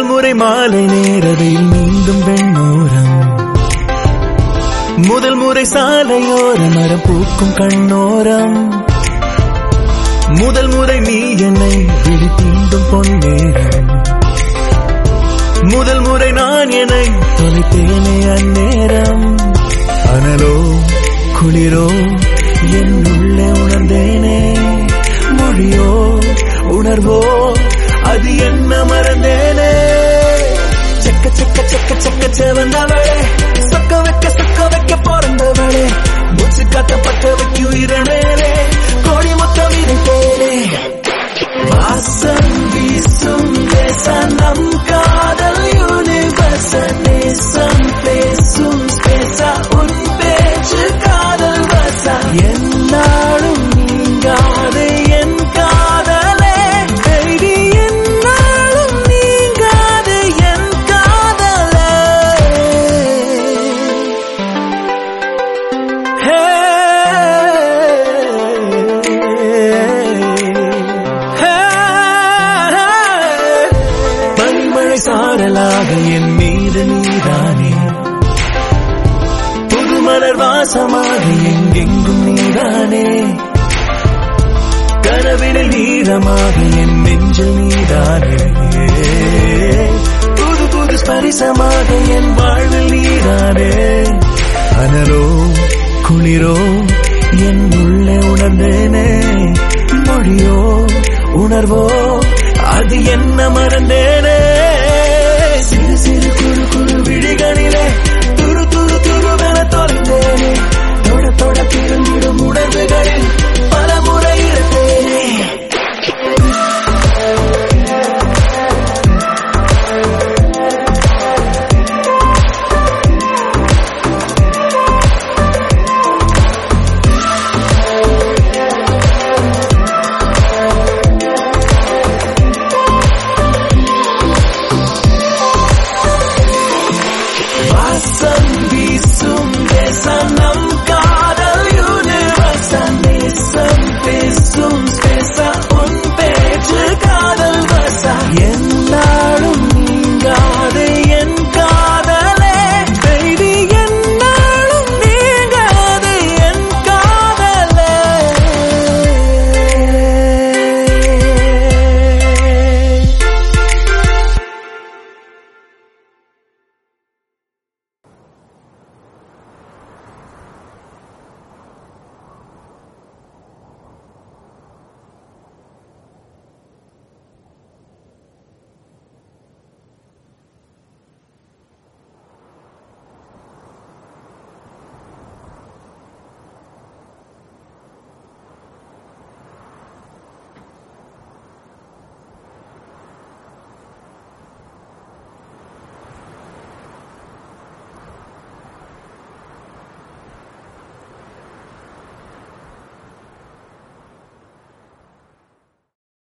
முதல் முறை மாலை நேரவில் மீண்டும் வெண்ணோரம் முதல் முறை சாலையோர மரம் பூக்கும் கண்ணோரம் முதல் முறை நீ என்னை விழி தீண்டும் பொன்னேரம் முதல் முறை நான் என்னை தொலைத்தேனே அந்நேரம் அனலோ குளிரோ என் உள்ளே உணர்ந்தேனே மொழியோ உணர்வோ அது என்ன மறந்தேனே செக்க செக்க செக்க செக்க செவந்தவளே சொக்க வைக்க சொக்க வைக்க பிறந்தவளே மூச்சு காத்த பட்ட வைக்க உயிரினே கோடி மொத்தம் இருந்தேனே வாசம் வீசும் தேச நம் காதல் யூனிவர்ச நேசம் பேசும் பேச உன் பேச்சு காதல் வச என்னாலும் நீங்காது என் காதலே கைதி என்னாலும் நீங்காது என் காதலே பனிமழை சாரலாக என் மீது நீதானே புது மலர் வாசமாக எங்கெங்கும் நீதானே கனவினில் நீரமாக என் நெஞ்சில் நீதானே புது புது ஸ்பரிசமாக என் வாழ்வில் நீதானே அனலோ குளிரோ என் உள்ளே உணர்ந்தேனே மொழியோ உணர்வோ அது என்ன மறந்தே